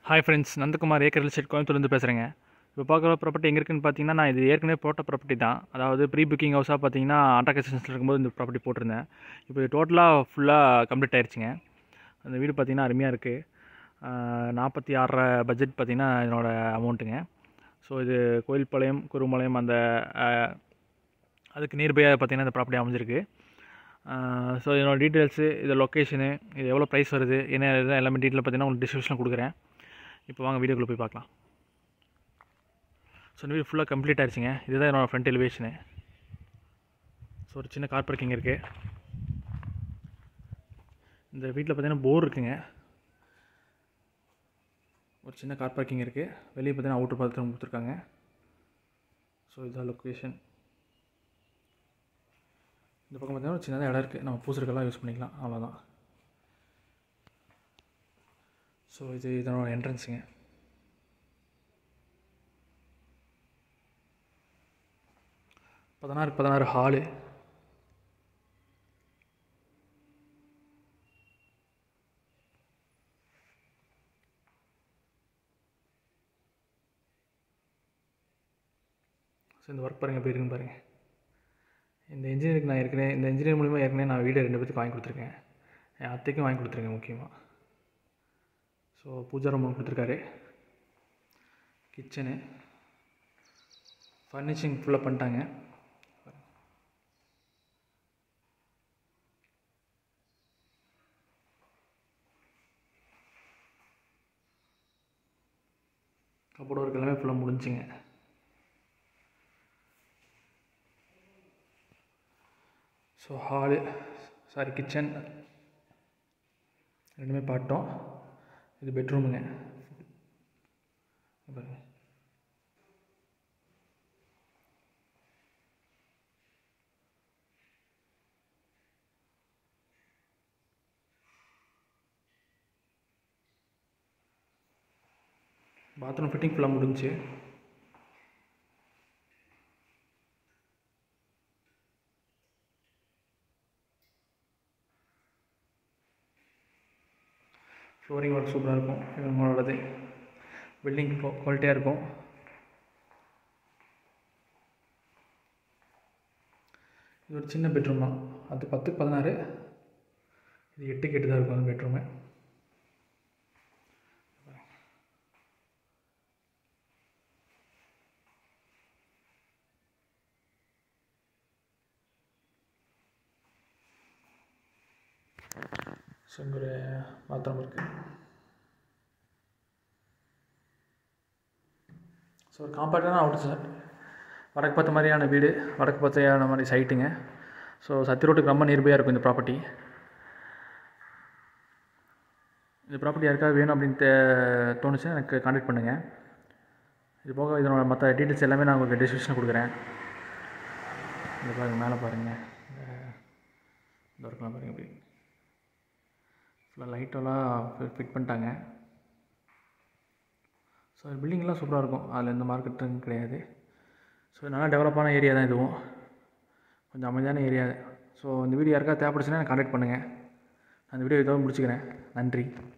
hi friends Nandakumar acre real estate கோயம்புத்தூர்லேருந்து பேசுகிறேங்க இப்போ பார்க்குற ப்ராப்பர்ட்டி எங்கே இருக்குன்னு பார்த்தீங்கன்னா நான் இது ஏற்கனவே போட்ட ப்ராப்பர்ட்டி தான் அதாவது ப்ரீ புக்கிங் ஹவுஸாக பார்த்தீங்கன்னா அண்டர் இருக்கும்போது இந்த ப்ராப்பர்ட்டி போட்டிருந்தேன் இப்போ இது டோட்டலாக ஃபுல்லாக கம்ப்ளீட் ஆயிடுச்சுங்க அந்த வீடு பார்த்தீங்கன்னா அருமையாக இருக்குது நாற்பத்தி ஆறரை பட்ஜெட் பார்த்தீங்கன்னா என்னோட அமௌண்ட்டுங்க ஸோ இது கோயில்பாளையம் குருமலையம் அந்த ஆஹ், அதுக்கு நியர்பையாக பார்த்தீங்கன்னா இந்த ப்ராப்பர்ட்டி அமைஞ்சிருக்கு ஸோ இதனோட டீட்டெயில்ஸு இது லொக்கேஷனு இது எவ்வளோ ப்ரைஸ் வருது என்ன இது எல்லாமே டீட்டெயில் பார்த்தீங்கன்னா உங்களுக்கு டிஸ்கிரிப்ஷனில் கொடுக்குறேன் இப்போ வாங்க வீடியோக்குள்ளே போய் பார்க்கலாம் ஸோ இந்த வீடு ஃபுல்லாக கம்ப்ளீட் ஆயிடுச்சுங்க இதுதான் என்னோடய ஃப்ரண்ட் எலிவேஷனு ஸோ ஒரு சின்ன கார் பார்க்கிங் இருக்குது இந்த வீட்டில் பார்த்தீங்கன்னா போர் இருக்குங்க ஒரு சின்ன கார் பார்க்கிங் இருக்குது வெளியே பார்த்தீங்கன்னா அவுட்டர் பாத்ரூம் கொடுத்துருக்காங்க ஸோ இதுதான் லொக்கேஷன் இந்த பக்கம் பார்த்தீங்கன்னா ஒரு சின்னதாக இடம் இருக்குது நம்ம பூசருக்கெல்லாம் யூஸ் பண்ணிக்கலாம் அவ்வளோதான் ஸோ இது இதனோட என்ட்ரன்ஸுங்க பதினாறு பதினாறு ஹாலு ஸோ இந்த ஒர்க் பாருங்கள் எப்படி இருக்குன்னு பாருங்கள் இந்த இன்ஜினியருக்கு நான் ஏற்கனவே இந்த இன்ஜினியர் மூலிமா ஏற்கனவே நான் வீடு ரெண்டு பேத்துக்கு வாங்கி கொடுத்துருக்கேன் என் அத்தைக்கும் வாங்கி கொடுத்துருக்கேன் முக்கியமாக ஸோ பூஜா ரூம் ஒன்று கொடுத்துருக்காரு கிச்சனு ஃபர்னிஷிங் ஃபுல்லாக பண்ணிட்டாங்க கப்போர்ட் ஒர்க் எல்லாமே ஃபுல்லாக முடிஞ்சுங்க ஸோ ஹாலு சாரி கிச்சன் ரெண்டுமே பார்த்தோம் இது பெட்ரூமுங்க இங்க பாருங்க பாத்ரூம் ஃபிட்டிங் ஃபுல்லாக முடிஞ்சுச்சு ஃப்ளோரிங் ஒர்க் சூப்பராக இருக்கும் இவங்களோடது பில்டிங் குவாலிட்டியாக இருக்கும் இது ஒரு சின்ன பெட்ரூம் தான் அது பத்துக்கு பதினாறு இது எட்டுக்கு எட்டு தான் இருக்கும் அந்த பெட்ரூமு ஸோ இங்கே ஒரு பாத்ரூம் இருக்குது ஸோ ஒரு காம்பேக்டான அவுட் சார் வடக்கு பார்த்த மாதிரியான வீடு வடக்கு பார்த்தையான மாதிரி சைட்டுங்க ஸோ சத்தி ரோட்டுக்கு ரொம்ப நியர்பையாக இருக்கும் இந்த ப்ராப்பர்ட்டி இந்த ப்ராப்பர்ட்டி யாருக்காவது வேணும் அப்படின்னு தே- தோணுச்சுன்னா எனக்கு கான்டாக்ட் பண்ணுங்கள் இது போக இதனோட மற்ற டீட்டெயில்ஸ் எல்லாமே நான் உங்களுக்கு டிஸ்கிரிப்ஷனில் கொடுக்குறேன் இந்த பாருங்கள் மேலே பாருங்கள் இந்த ஒர்க்லாம் பாருங்கள் அப்படி ஃபுல்லாக லைட்டெல்லாம் ஃபிட் பண்ணிட்டாங்க ஸோ பில்டிங்லாம் சூப்பராக இருக்கும் அதில் எந்த மார்க்கெட்டும் கிடையாது ஸோ நல்லா டெவலப்பான ஏரியா தான் இதுவும் கொஞ்சம் அமைதியான ஏரியா ஸோ இந்த வீடியோ யாருக்காவது தேவைப்படுச்சுன்னா எனக்கு கான்டாக்ட் பண்ணுங்கள் நான் இந்த வீடியோ இதோட முடிச்சுக்கிறேன் நன்றி